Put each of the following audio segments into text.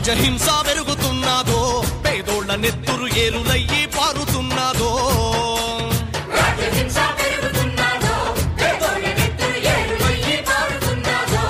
రాజ్యహింస పెరుగుతున్నాదో పేదోళ్ల నెత్తురు ఏరులయ్యి పారుతున్నాదో రాజ్యహింస పెరుగుతున్నాదో పేదోళ్ళ నెత్తురు ఏరులయ్యి పారుతున్నాదో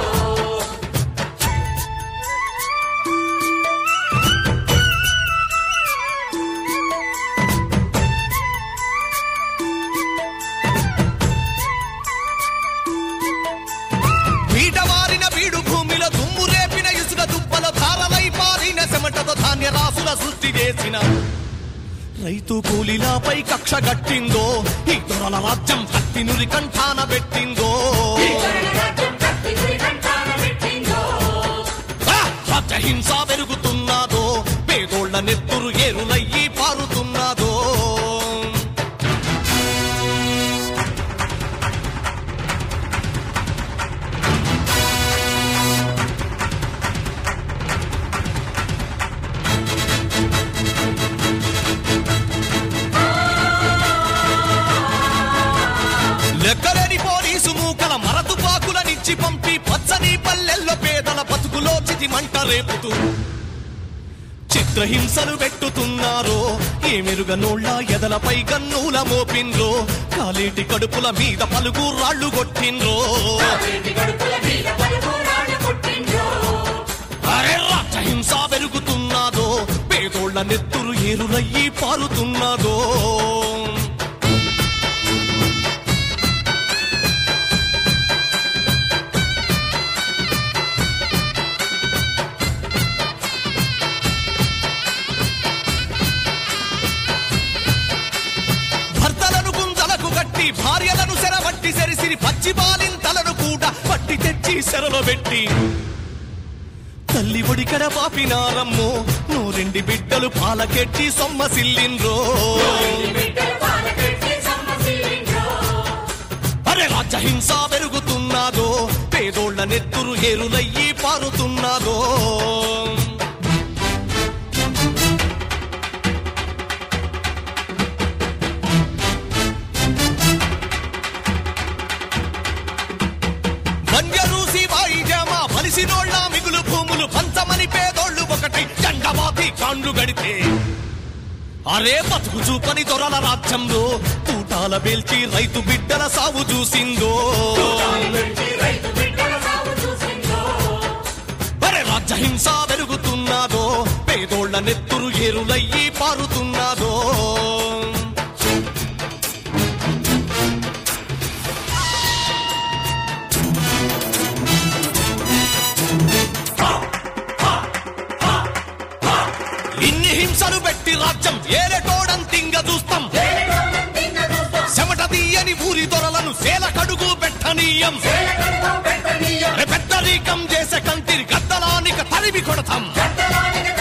వీటవారిన వీడు భూమిలో దుమ్ము రేపిన ఇసుక దుబ్బల ధారలై పారిన చెమటతో ధాన్య రాసుల సృష్టి చేసిన రైతు కూలీలపై కక్ష గట్టిందో ఈ దొరల రాజ్యం కత్తి నురి కంఠాన పెట్టిందో ఈ ధరల రాజ్యం కత్తి గురి కంఠాన పెట్టిందో ఆ! రాజ్యహింస పెరుగుతున్నాదో పేదోళ్ల నెత్తురు ఏరులయ్యి పారుతున్నాదో లెక్కలేని పోలీసు మూకల మరతుపాకులనిచ్చి పంపి పచ్చని పల్లెల్లో పేదల బతుకులో చితి మంట రేపుతూ చిత్రహింసలు పెట్టుతున్నారో ఏ మెరుగనోళ్ళ ఎదలపై గన్నుల మోపిండ్రో కాలేటి కడుపుల మీద పలుగు రాళ్ళు కొట్టిండ్రో వీటి గడుపుల మీద పలుకురాళ్ళు పుట్టిందో అరే రాజ్యహింస పెరుగుతున్నాదో పేదోళ్ల నెత్తురు ఏరులయ్యి పారుతున్నాదో భర్తలను గుంజలకు కట్టి భార్యలను సెరబట్టి సెరిసిరి పచ్చి బాలింతలను కూడా పట్టి తెచ్చి సెరలో పెట్టి తల్లి ఒడికడ పాపినారమ్మో నూరెండి బిడ్డలు పాలకెట్టి సొమ్మసిల్లిండ్రో బిడ్డలు పాలకెట్టి సమ్మసిల్లిండ్రో అరే రాజ్యహింస పెరుగుతున్నాదో పేదోళ్ల నెత్తురు ఏరులయ్యి పారుతున్నాదో మంజరూసి వాయిజమా మనిషినోళ్ళ మిగులు భూములు పంచమని పేదోళ్ళు ఒకటి జండబాతి కాండ్లు గడితే అరే బతుకు చూపని దొరల రాజ్యంలో తూటాల పేల్చి రైతు బిడ్డల సాగు చూసిందో పెట్టి రైతు బిడ్డల సాగు చూసిందో అరే రాజ్యహింస పెరుగుతున్నాదో పేదోళ్ల నెత్తురు ఏరులయ్యి పారుతున్నాదో ఇన్ని హింసలు పెట్టి రాజ్యం ఏలటోడం తింగ చూస్తాం ఏలటోళ్ళం తిన్న చూస్తాం చెమట తీయని ఊరి దొరలను సేల కడుగు పెట్టనీయం ఏలకడుగో పెట్టనీయం పెద్దరీకం చేసే కంటిని గద్దలానిక తరిమి కొడతాం గద్దలానిక